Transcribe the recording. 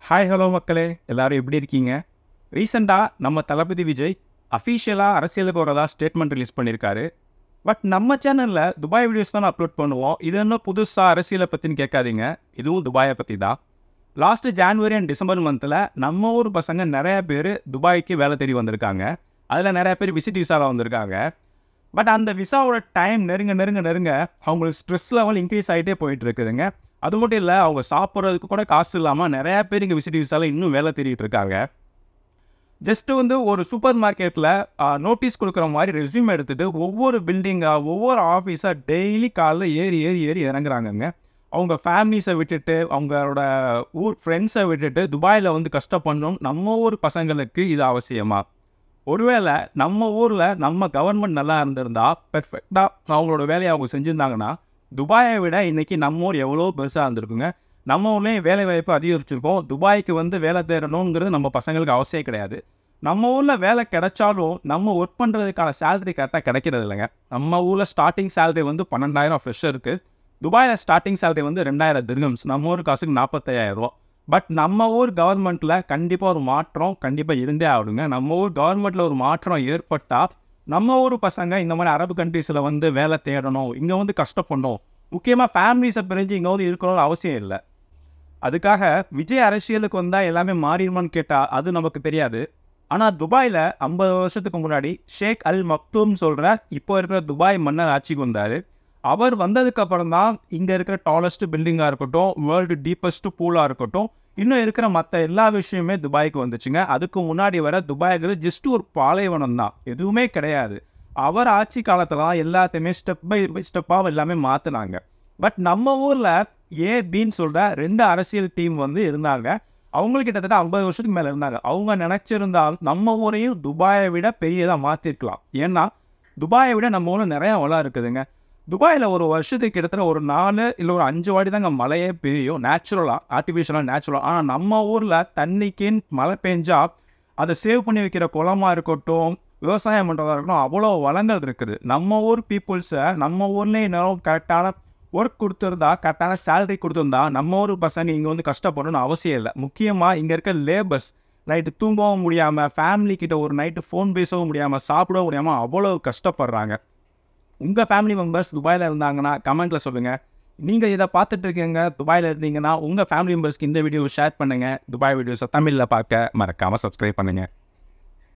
hi hello மக்களே எல்லாரும் எப்படி இருக்கீங்க ரீசெண்டாக நம்ம தளபதி விஜய் அஃபீஷியலாக அரசியலுக்கு வரதா ஸ்டேட்மெண்ட் ரிலீஸ் பண்ணியிருக்காரு பட் நம்ம சேனலில் துபாய் வீடியோஸ் தான் அப்லோட் பண்ணுவோம் இது என்ன புதுசாக அரசியலை பற்றின்னு கேட்காதீங்க இதுவும் துபாயை பற்றி தான் லாஸ்ட்டு ஜான்வரி அண்ட் டிசம்பர் மந்தில் நம்ம ஊர் பசங்க நிறைய பேர் துபாய்க்கு வேலை தேடி வந்திருக்காங்க அதில் நிறைய பேர் விசிட் விசாவில் வந்திருக்காங்க பட் அந்த விசாவோட டைம் நெருங்க நெருங்க நெருங்க அவங்களுக்கு ஸ்ட்ரெஸ் லெவல் இன்க்ரீஸ் ஆகிட்டே போயிட்டு இருக்குதுங்க அது மட்டும் இல்லை அவங்க சாப்பிட்றதுக்கு கூட காசு இல்லாமல் நிறையா பேர் இங்கே விசிட் விசாவில் இன்னும் வேலை தேடிட்டு இருக்காங்க ஜஸ்ட்டு வந்து ஒரு சூப்பர் மார்க்கெட்டில் நோட்டீஸ் கொடுக்குற மாதிரி ரெஸ்யூம் எடுத்துகிட்டு ஒவ்வொரு பில்டிங்காக ஒவ்வொரு ஆஃபீஸாக டெய்லி காலைல ஏறி ஏறி ஏறி இறங்குறாங்கங்க அவங்க ஃபேமிலிஸை விட்டுட்டு அவங்களோட ஊர் ஃப்ரெண்ட்ஸை விட்டுட்டு துபாயில் வந்து கஷ்டப்படணும் நம்ம ஊர் பசங்களுக்கு இது அவசியமா ஒருவேளை நம்ம ஊரில் நம்ம கவர்மெண்ட் நல்லா இருந்திருந்தா பெர்ஃபெக்டாக அவங்களோட வேலையை அவங்க செஞ்சுருந்தாங்கன்னா துபாயை விட இன்றைக்கி நம்ம ஊர் எவ்வளோ பெருசாக இருந்திருக்குங்க நம்ம ஊர்லேயும் வேலை வாய்ப்பு அதிகரிச்சிருக்கோம் துபாய்க்கு வந்து வேலை தேடணுங்கிறது நம்ம பசங்களுக்கு அவசியம் கிடையாது நம்ம ஊரில் வேலை கிடைச்சாலும் நம்ம ஒர்க் பண்ணுறதுக்கான சேலரி கரெக்டாக கிடைக்கிறது இல்லைங்க நம்ம ஊரில் ஸ்டார்டிங் சேலரி வந்து பன்னெண்டாயிரம் ஃப்ரெஷ்ஷாக இருக்குது துபாயில் ஸ்டார்டிங் சேலரி வந்து ரெண்டாயிரம் திருகம்ஸ் நம்ம ஊர் காசுக்கு நாற்பத்தையாயிரம் ரூபா பட் நம்ம ஊர் கவர்மெண்ட்டில் கண்டிப்பாக ஒரு மாற்றம் கண்டிப்பாக இருந்தே ஆகணுங்க நம்ம ஊர் கவர்மெண்ட்டில் ஒரு மாற்றம் ஏற்பட்டால் நம்ம ஊர் பசங்க இந்த மாதிரி அரபு கண்ட்ரீஸில் வந்து வேலை தேடணும் இங்கே வந்து கஷ்டப்படணும் முக்கியமாக ஃபேமிலிஸை பிரிஞ்சு இங்கே வந்து இருக்கணும்னு அவசியம் இல்லை அதுக்காக விஜய் அரசியலுக்கு வந்தால் எல்லாமே மாறிடுமான்னு கேட்டால் அது நமக்கு தெரியாது ஆனால் துபாயில் ஐம்பது வருஷத்துக்கு முன்னாடி ஷேக் அல் மக்தூம் சொல்கிற இப்போ இருக்கிற துபாய் மன்னர் ஆட்சிக்கு வந்தார் அவர் வந்ததுக்கு அப்புறம் தான் இங்கே இருக்கிற டாலஸ்ட் பில்டிங்காக இருக்கட்டும் வேர்ல்டு டீப்பஸ்ட் பூலாக இருக்கட்டும் இன்னும் இருக்கிற மற்ற எல்லா விஷயமே துபாய்க்கு வந்துச்சுங்க அதுக்கு முன்னாடி வர துபாய்ங்கிறது ஜஸ்ட் ஒரு பாலைவனம் தான் எதுவுமே கிடையாது அவர் ஆட்சி காலத்தில் தான் எல்லாத்தையுமே ஸ்டெப் பை ஸ்டெப்பாக எல்லாமே மாற்றினாங்க பட் நம்ம ஊரில் ஏ பின்னு சொல்கிற ரெண்டு அரசியல் டீம் வந்து இருந்தாங்க அவங்களுக்கு கிட்டத்தட்ட ஐம்பது வருஷத்துக்கு மேலே இருந்தாங்க அவங்க நினச்சிருந்தால் நம்ம ஊரையும் துபாயை விட பெரியதாக மாற்றிருக்கலாம் ஏன்னா துபாயை விட நம்ம ஊரில் நிறையா வளம் இருக்குதுங்க துபாயில் ஒரு வருஷத்துக்கு கிட்டத்தட்ட ஒரு நாலு இல்லை ஒரு அஞ்சு வாட்டி தாங்க மழையே பெய்யும் நேச்சுரலாக ஆர்டிஃபிஷியலாக நேச்சுரலாக ஆனால் நம்ம ஊரில் தண்ணிக்குன்னு மழை பெஞ்சா அதை சேவ் பண்ணி வைக்கிற குளமாக இருக்கட்டும் விவசாயம் பண்ணுறதா இருக்கட்டும் அவ்வளோ வளங்கள் இருக்குது நம்ம ஊர் பீப்புள்ஸை நம்ம ஊர்லேயே இன்னும் கரெக்டான ஒர்க் கொடுத்துருந்தா கரெக்டான சேலரி கொடுத்துருந்தா நம்ம ஊர் பசங்க இங்கே வந்து கஷ்டப்படணும்னு அவசியம் இல்லை முக்கியமாக இங்கே இருக்க லேபர்ஸ் நைட்டு தூங்கவும் முடியாமல் ஃபேமிலி கிட்ட ஒரு நைட்டு ஃபோன் பேசவும் முடியாமல் சாப்பிடவும் முடியாமல் அவ்வளோ கஷ்டப்படுறாங்க உங்கள் ஃபேமிலி மெம்பர்ஸ் துபாயில் இருந்தாங்கன்னா கமெண்ட்டில் சொல்லுங்கள் நீங்கள் இதை பார்த்துட்டு இருக்கீங்க துபாயில் இருந்தீங்கன்னா உங்கள் ஃபேமிலி மெம்பர்ஸ்க்கு இந்த வீடியோ ஷேர் பண்ணுங்கள் துபாய் வீடியோஸை தமிழில் பார்க்க மறக்காமல் சப்ஸ்கிரைப் பண்ணுங்கள்